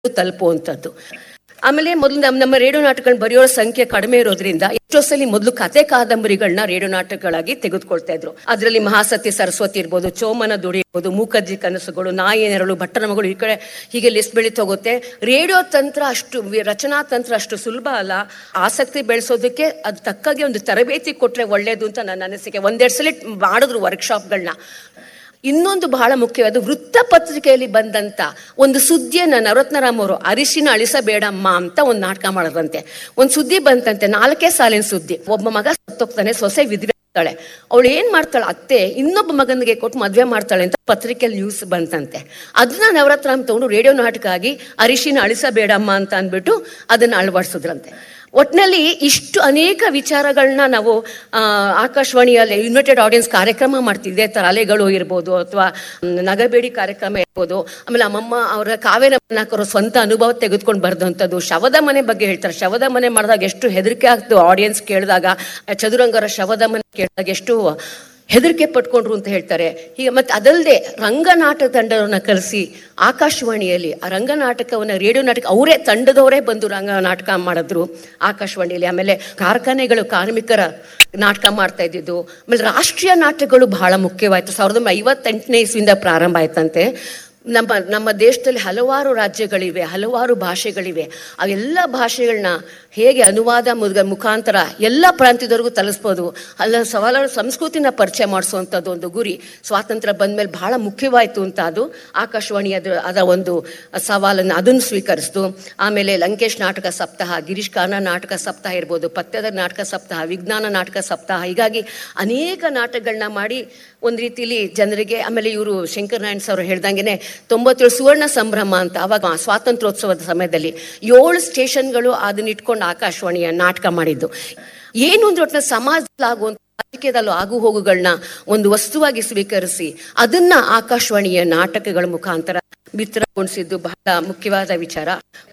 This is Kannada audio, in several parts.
ತಲುಪುವಂಥದ್ದು ಆಮೇಲೆ ಮೊದಲು ನಮ್ಮ ನಮ್ಮ ರೇಡಿಯೋ ನಾಟಕಗಳನ್ನ ಬರೆಯೋರ ಸಂಖ್ಯೆ ಕಡಿಮೆ ಇರೋದ್ರಿಂದ ಎಷ್ಟೋ ಸಲ ಮೊದಲು ಕತೆ ಕಾದಂಬರಿಗಳನ್ನ ರೇಡಿಯೋ ನಾಟಕಗಳಾಗಿ ತೆಗೆದುಕೊಳ್ತಾ ಇದ್ರು ಅದರಲ್ಲಿ ಮಹಾಸತಿ ಸರಸ್ವತಿ ಇರ್ಬೋದು ಚೋಮನ ದುಡಿ ಇರ್ಬೋದು ಮೂಕಜ್ಜಿ ಕನಸುಗಳು ನಾಯಿ ನೆರಳು ಭಟ್ಟನ ಮಗಳು ಈ ಕಡೆ ಹೀಗೆ ಲಿಸ್ಟ್ ಬೆಳೀತಾ ಹೋಗುತ್ತೆ ರೇಡಿಯೋ ತಂತ್ರ ಅಷ್ಟು ವಿ- ರಚನಾ ತಂತ್ರ ಅಷ್ಟು ಸುಲಭ ಅಲ್ಲ ಆಸಕ್ತಿ ಬೆಳೆಸೋದಕ್ಕೆ ಅದು ತಕ್ಕಾಗಿ ಒಂದು ತರಬೇತಿ ಕೊಟ್ರೆ ಒಳ್ಳೇದು ಅಂತ ನನ್ನ ಅನಿಸಿಕೆ ಒಂದೆರಡು ಸಲ ಮಾಡಿದ್ರು ವರ್ಕ್ಶಾಪ್ಗಳನ್ನ ಇನ್ನೊಂದು ಬಹಳ ಮುಖ್ಯವಾದ ವೃತ್ತಪತ್ರಿಕೆಯಲ್ಲಿ ಬಂದಂತ ಒಂದು ಸುದ್ದಿಯನ್ನ ನವರತ್ನರಾಮ್ ಅವರು ಅರಿಶಿನ ಅಳಿಸಬೇಡಮ್ಮ ಅಂತ ಒಂದು ನಾಟಕ ಮಾಡೋದಂತೆ ಒಂದು ಸುದ್ದಿ ಬಂತಂತೆ ನಾಲ್ಕೇ ಸಾಲಿನ ಸುದ್ದಿ ಒಬ್ಬ ಮಗ ಸತ್ತೋಗ್ತಾನೆ ಸೊಸೆ ವಿಧವೆ ಆಗ್ತಾಳೆ ಅವಳು ಏನ್ ಮಾಡ್ತಾಳೆ ಅತ್ತೆ ಇನ್ನೊಬ್ಬ ಮಗನಿಗೆ ಕೊಟ್ಟು ಮದ್ವೆ ಮಾಡ್ತಾಳೆ ಅಂತ ಪತ್ರಿಕೆಯಲ್ಲಿ ನ್ಯೂಸ್ ಬಂತಂತೆ ಅದನ್ನ ನವರತ್ನರಾಮ್ ತಗೊಂಡು ರೇಡಿಯೋ ನಾಟಕ ಆಗಿ ಅರಿಶಿನ ಅಳಿಸಬೇಡಮ್ಮ ಅಂತ ಅಂದ್ಬಿಟ್ಟು ಅದನ್ನ ಅಳವಡಿಸಿದ್ರಂತೆ ಒಟ್ನಲ್ಲಿ ಇಷ್ಟು ಅನೇಕ ವಿಚಾರಗಳನ್ನ ನಾವು ಆ, ಆಕಾಶವಾಣಿಯಲ್ಲಿ ಇನ್ವಿಟೆಡ್ ಆಡಿಯನ್ಸ್ ಕಾರ್ಯಕ್ರಮ ಮಾಡ್ತಿದ್ದೆ ತರ ಅಲೆಗಳು ಇರ್ಬೋದು ಅಥವಾ ನಗಬೇಡಿ ಕಾರ್ಯಕ್ರಮ ಇರ್ಬೋದು ಆಮೇಲೆ ಅಮ್ಮಮ್ಮ ಅವರ ಕಾವ್ಯ ನಾಲ್ಕರ ಸ್ವಂತ ಅನುಭವ ತೆಗೆದುಕೊಂಡು ಬರ್ದಂಥದ್ದು ಶವದ ಮನೆ ಬಗ್ಗೆ ಹೇಳ್ತಾರೆ ಶವದ ಮನೆ ಮಾಡಿದಾಗ ಎಷ್ಟು ಹೆದರಿಕೆ ಆಗ್ತು ಆಡಿಯನ್ಸ್ ಕೇಳಿದಾಗ ಚದುರಂಗರ ಶವದ ಮನೆ ಕೇಳಿದಾಗ ಎಷ್ಟು ಹೆದರಿಕೆ ಪಟ್ಕೊಂಡ್ರು ಅಂತ ಹೇಳ್ತಾರೆ ಹೀಗೆ ಮತ್ತೆ ಅದಲ್ಲದೆ ರಂಗನಾಟಕ ತಂಡವನ್ನ ಕರೆಸಿ ಆಕಾಶವಾಣಿಯಲ್ಲಿ ಆ ರಂಗನಾಟಕವನ್ನ ರೇಡಿಯೋ ನಾಟಕ ಅವರೇ ತಂಡದವರೇ ಬಂದು ರಂಗ ನಾಟಕ ಮಾಡಿದ್ರು ಆಕಾಶವಾಣಿಯಲ್ಲಿ ಆಮೇಲೆ ಕಾರ್ಖಾನೆಗಳು ಕಾರ್ಮಿಕರ ನಾಟಕ ಮಾಡ್ತಾ ಇದ್ದಿದ್ದು ಆಮೇಲೆ ರಾಷ್ಟ್ರೀಯ ನಾಟಕಗಳು ಬಹಳ ಮುಖ್ಯವಾಯ್ತು ಸಾವಿರದ ಒಂಬೈನೂರ ಐವತ್ತೆಂಟನೇ ಇಸ್ವಿಯಿಂದ ಪ್ರಾರಂಭ ಆಯ್ತಂತೆ ನಮ್ಮ ನಮ್ಮ ದೇಶದಲ್ಲಿ ಹಲವಾರು ರಾಜ್ಯಗಳಿವೆ ಹಲವಾರು ಭಾಷೆಗಳಿವೆ ಆ ಎಲ್ಲ ಭಾಷೆಗಳನ್ನ ಹೇಗೆ ಅನುವಾದ ಮುಗ- ಮುಖಾಂತರ ಎಲ್ಲ ಪ್ರಾಂತ್ಯದವರೆಗೂ ತಲುಸ್ಬೋದು ಅಲ್ಲ ಸವಾಲಾರು ಸಂಸ್ಕೃತಿನ ಪರಿಚಯ ಮಾಡಿಸುವಂಥದ್ದು ಒಂದು ಗುರಿ ಸ್ವಾತಂತ್ರ್ಯ ಬಂದ್ಮೇಲೆ ಬಹಳ ಮುಖ್ಯವಾಯಿತು ಅಂತ ಅದು ಆಕಾಶವಾಣಿ ಅದ್ರ ಅದ ಒಂದು ಸವಾಲನ್ನು ಅದನ್ನು ಸ್ವೀಕರಿಸ್ತು ಆಮೇಲೆ ಲಂಕೇಶ್ ನಾಟಕ ಸಪ್ತಾಹ ಗಿರೀಶ್ ಕಾರ್ನ ನಾಟಕ ಸಪ್ತಾಹ ಇರ್ಬೋದು ಪತ್ಯದ ನಾಟಕ ಸಪ್ತಾಹ ವಿಜ್ಞಾನ ನಾಟಕ ಸಪ್ತಾಹ ಹೀಗಾಗಿ ಅನೇಕ ನಾಟಕಗಳನ್ನ ಮಾಡಿ ಒಂದು ರೀತಿಲಿ ಜನರಿಗೆ ಆಮೇಲೆ ಇವರು ಶಂಕರ್ ನಾರಾಯಣ್ ಅವರು ಹೇಳ್ದಂಗೆನೆ ತೊಂಬತ್ತೇಳು ಸುವರ್ಣ ಸಂಭ್ರಮ ಅಂತ ಅವಾಗ ಸ್ವಾತಂತ್ರ್ಯೋತ್ಸವದ ಸಮಯದಲ್ಲಿ ಏಳು ಸ್ಟೇಷನ್ಗಳು ಅದನ್ನ ಇಟ್ಕೊಂಡು ಆಕಾಶವಾಣಿಯ ನಾಟಕ ಮಾಡಿದ್ದು ಏನು ಅಂದ್ರೆ ಒಟ್ಟಿನ ಸಮಾಜದಲ್ಲಿ ಆಗುವಂತ ರಾಜಕೀಯದಲ್ಲೂ ಆಗು ಹೋಗುಗಳನ್ನ ಒಂದು ವಸ್ತುವಾಗಿ ಸ್ವೀಕರಿಸಿ ಅದನ್ನ ಆಕಾಶವಾಣಿಯ ನಾಟಕಗಳ ಮುಖಾಂತರ ಬಿತ್ತರಗೊಳಿಸಿದ್ದು ಬಹಳ ಮುಖ್ಯವಾದ ವಿಚಾರ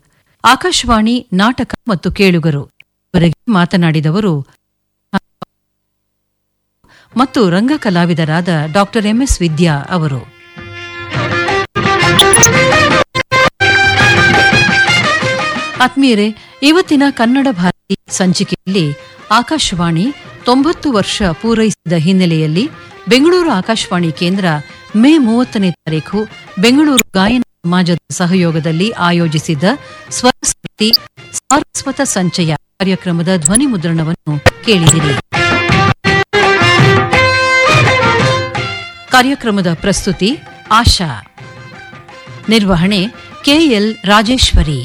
ಆಕಾಶವಾಣಿ ನಾಟಕ ಮತ್ತು ಕೇಳುಗರು ಇವರೆಗೆ ಮಾತನಾಡಿದವರು ಮತ್ತು ರಂಗ ಕಲಾವಿದರಾದ ಡಾಕ್ಟರ್ ಎಂಎಸ್ ವಿದ್ಯಾ ಅವರು ಆತ್ಮೀಯರೇ ಇವತ್ತಿನ ಕನ್ನಡ ಭಾರತಿ ಸಂಚಿಕೆಯಲ್ಲಿ ಆಕಾಶವಾಣಿ ತೊಂಬತ್ತು ವರ್ಷ ಪೂರೈಸಿದ ಹಿನ್ನೆಲೆಯಲ್ಲಿ ಬೆಂಗಳೂರು ಆಕಾಶವಾಣಿ ಕೇಂದ್ರ ಮೇ ಮೂವತ್ತನೇ ತಾರೀಖು ಬೆಂಗಳೂರು ಗಾಯನ ಸಮಾಜದ ಸಹಯೋಗದಲ್ಲಿ ಆಯೋಜಿಸಿದ್ದ ಸ್ವರಸ್ಮೃತಿ ಸಾರಸ್ವತ ಸಂಚಯ ಕಾರ್ಯಕ್ರಮದ ಧ್ವನಿ ಮುದ್ರಣವನ್ನು ಕೇಳಿದಿರಿ ಕಾರ್ಯಕ್ರಮದ ಪ್ರಸ್ತುತಿ ಆಶಾ ನಿರ್ವಹಣೆ ಕೆಎಲ್ ರಾಜೇಶ್ವರಿ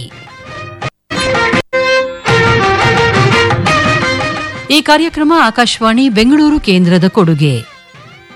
ಈ ಕಾರ್ಯಕ್ರಮ ಆಕಾಶವಾಣಿ ಬೆಂಗಳೂರು ಕೇಂದ್ರದ ಕೊಡುಗೆ